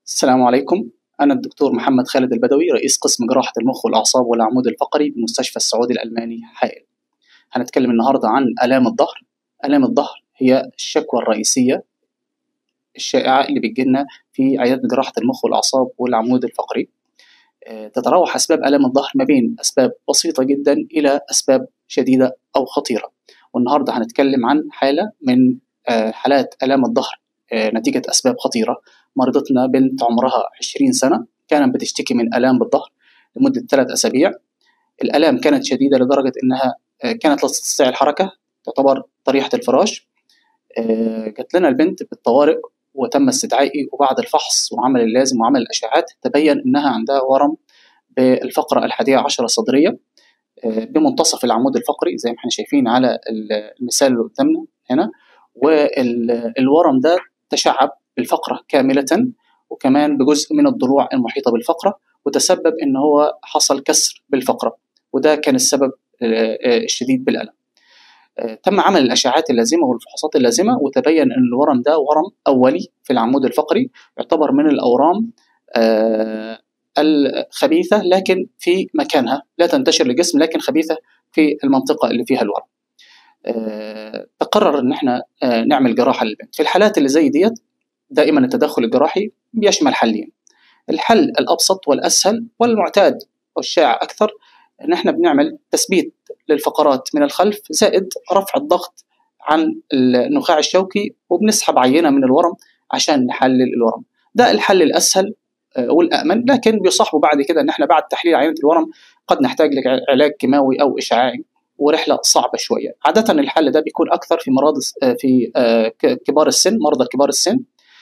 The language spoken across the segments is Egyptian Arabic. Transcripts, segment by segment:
السلام عليكم أنا الدكتور محمد خالد البدوي رئيس قسم جراحة المخ والأعصاب والعمود الفقري بمستشفى السعودي الألماني حائل هنتكلم النهاردة عن آلام الظهر آلام الظهر هي الشكوى الرئيسية الشائعة اللي بتجيلنا في عيادة جراحة المخ والأعصاب والعمود الفقري آه، تتراوح أسباب آلام الظهر ما بين أسباب بسيطة جدا إلى أسباب شديدة أو خطيرة والنهاردة هنتكلم عن حالة من آه، حالات آلام الظهر آه، نتيجة أسباب خطيرة مرضتنا بنت عمرها 20 سنة كانت بتشتكي من آلام بالظهر لمدة ثلاث أسابيع الآلام كانت شديدة لدرجة إنها كانت لا تستطيع الحركة تعتبر طريحة الفراش جات لنا البنت بالطوارئ وتم استدعائي وبعد الفحص وعمل اللازم وعمل الأشعات تبين أنها عندها ورم بالفقرة الحادية عشرة صدرية بمنتصف العمود الفقري زي ما احنا شايفين على المثال اللي قدامنا هنا والورم ده تشعب بالفقرة كاملة وكمان بجزء من الضلوع المحيطة بالفقرة وتسبب ان هو حصل كسر بالفقرة وده كان السبب الشديد بالألم تم عمل الاشعات اللازمه والفحوصات اللازمه وتبين ان الورم ده ورم اولي في العمود الفقري يعتبر من الاورام الخبيثه لكن في مكانها لا تنتشر للجسم لكن خبيثه في المنطقه اللي فيها الورم. تقرر ان احنا نعمل جراحه للبنت في الحالات اللي زي ديت دائما التدخل الجراحي بيشمل حلين الحل الابسط والاسهل والمعتاد والشائع اكثر ان احنا بنعمل تثبيت للفقرات من الخلف زائد رفع الضغط عن النخاع الشوكي وبنسحب عينه من الورم عشان نحلل الورم ده الحل الاسهل والامن لكن بيصاحبه بعد كده ان احنا بعد تحليل عينه الورم قد نحتاج لعلاج كيماوي او اشعاعي ورحله صعبه شويه عاده الحل ده بيكون اكثر في مرض في كبار السن مرضى كبار السن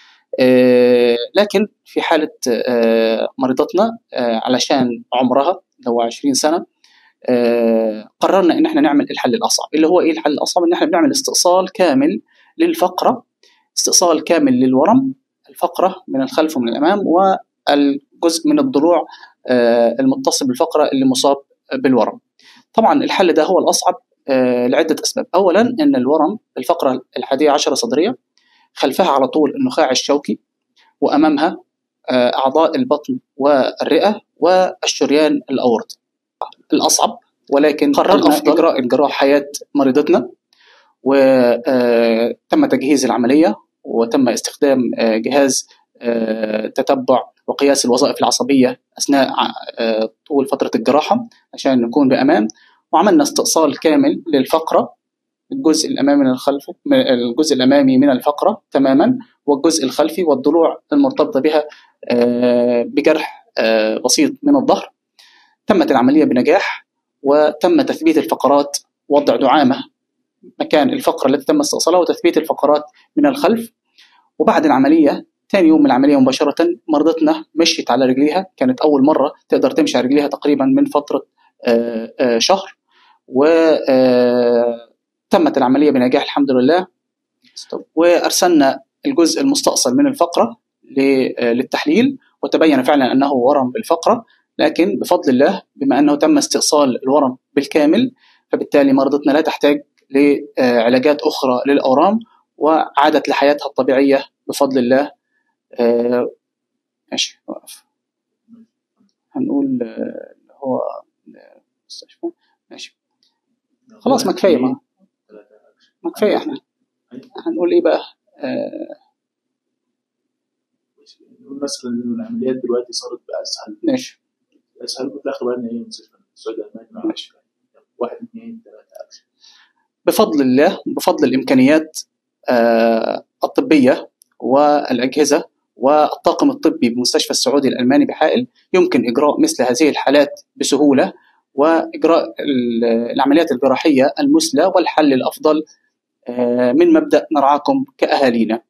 لكن في حالة مريضتنا علشان عمرها اللي هو 20 سنة قررنا ان احنا نعمل الحل الاصعب اللي هو ايه الحل الاصعب ان احنا بنعمل استئصال كامل للفقرة استئصال كامل للورم الفقرة من الخلف ومن الامام والجزء من الضلوع المتصل بالفقرة اللي مصاب بالورم طبعا الحل ده هو الاصعب لعدة اسباب اولا ان الورم الفقرة الحادية عشرة صدرية خلفها على طول النخاع الشوكي وامامها اعضاء البطن والرئه والشريان الاورطي الاصعب ولكن قررنا اجراء اجراء حياه مريضتنا وتم تجهيز العمليه وتم استخدام جهاز تتبع وقياس الوظائف العصبيه اثناء طول فتره الجراحه عشان نكون بامان وعملنا استئصال كامل للفقره الجزء الامامي من الخلف الجزء الامامي من الفقره تماما والجزء الخلفي والضلوع المرتبطه بها بجرح بسيط من الظهر تمت العمليه بنجاح وتم تثبيت الفقرات وضع دعامه مكان الفقره التي تم استئصالها وتثبيت الفقرات من الخلف وبعد العمليه ثاني يوم من العمليه مباشره مرضتنا مشيت على رجليها كانت اول مره تقدر تمشي على رجليها تقريبا من فتره شهر و تمت العملية بنجاح الحمد لله وأرسلنا الجزء المستأصل من الفقرة للتحليل وتبين فعلا أنه ورم بالفقرة لكن بفضل الله بما أنه تم استئصال الورم بالكامل فبالتالي مرضتنا لا تحتاج لعلاجات أخرى للأورام وعادت لحياتها الطبيعية بفضل الله ماشي وقف هنقول هو مستشفى ماشي خلاص ما كفايه ما ما كفايه احنا هنقول ايه بقى آه نقول مثلا ان العمليات دلوقتي صارت باسهل ماشي اسهل كنت اخر بقى ايه مستشفى السعوديه الالماني ماشي واحد اثنين ثلاثه اكشن بفضل الله بفضل الامكانيات آه الطبيه والاجهزه والطاقم الطبي بمستشفى السعودي الالماني بحائل يمكن اجراء مثل هذه الحالات بسهوله واجراء العمليات الجراحيه المثلى والحل الافضل من مبدا نرعاكم كاهالينا